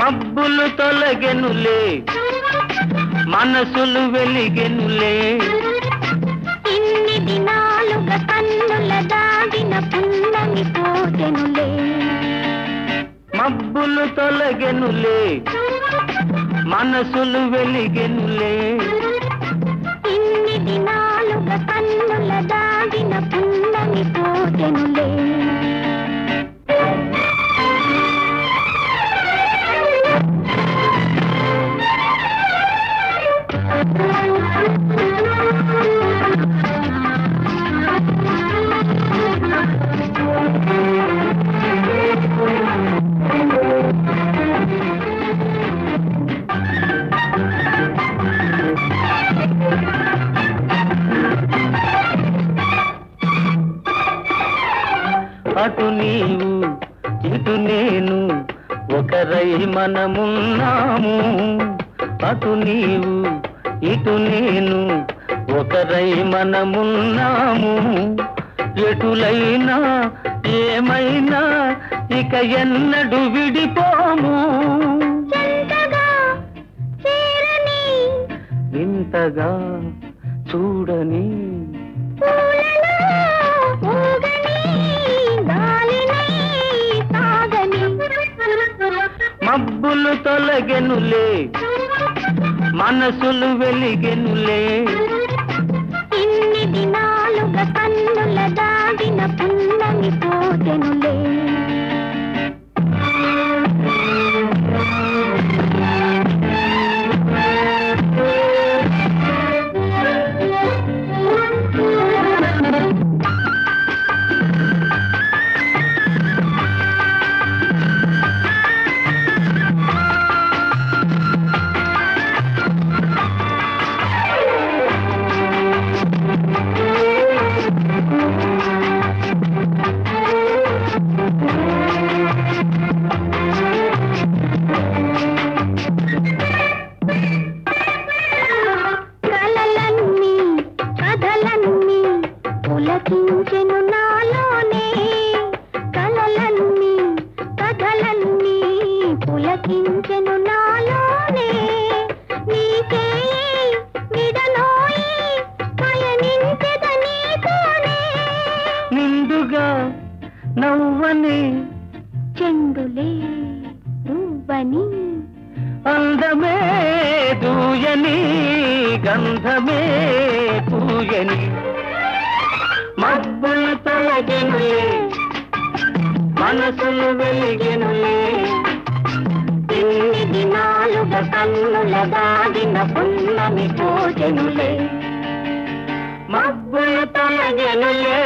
మబ్బులు తొలగెనులే మనసులు వెలిగెనులే ఇన్ని దినాలుగా కన్నుల దాగిన పున్నమి పోతెనులే మబ్బులు తొలగెనులే మనసులు వెలిగెనులే ఇన్ని దినాలుగా కన్నుల దాగిన పున్నమి పోతెనులే అటు నీవు ఇటు నేను ఒకరై మనమున్నాము అటు నీవు ఇటు నేను ఒకరై మనమున్నాము ఎటులైనా ఏమైనా ఇక ఎన్నడు విడిపోము చెంతగా చేరని వింతగా చూడని పూలలో ఊగని గాలినై సాగని మబ్బులు తొలగెనులే మనసులు వెలిగెనులే ఇన్ని దినాలుగా కన్నుల దాగిన పున్నమి పోతెనులే కలలన్నీ కథలన్నీ పులకించెను నాలోనే కలలన్నీ కథలన్నీ పులకించెను నాలోనే నీకే విడనోయి పయనించెద నీతోనే నిండుగా నవ్వని చెండులే నువ్వని అందమే దూయని గంధమే పూయని మబ్బులు తొలగెనులే మనసులు వెలిగెనులే ఇన్ని దినాలుగా కన్నుల దాగిన పున్నమి పూజనులే మబ్బులు తొలగెనులే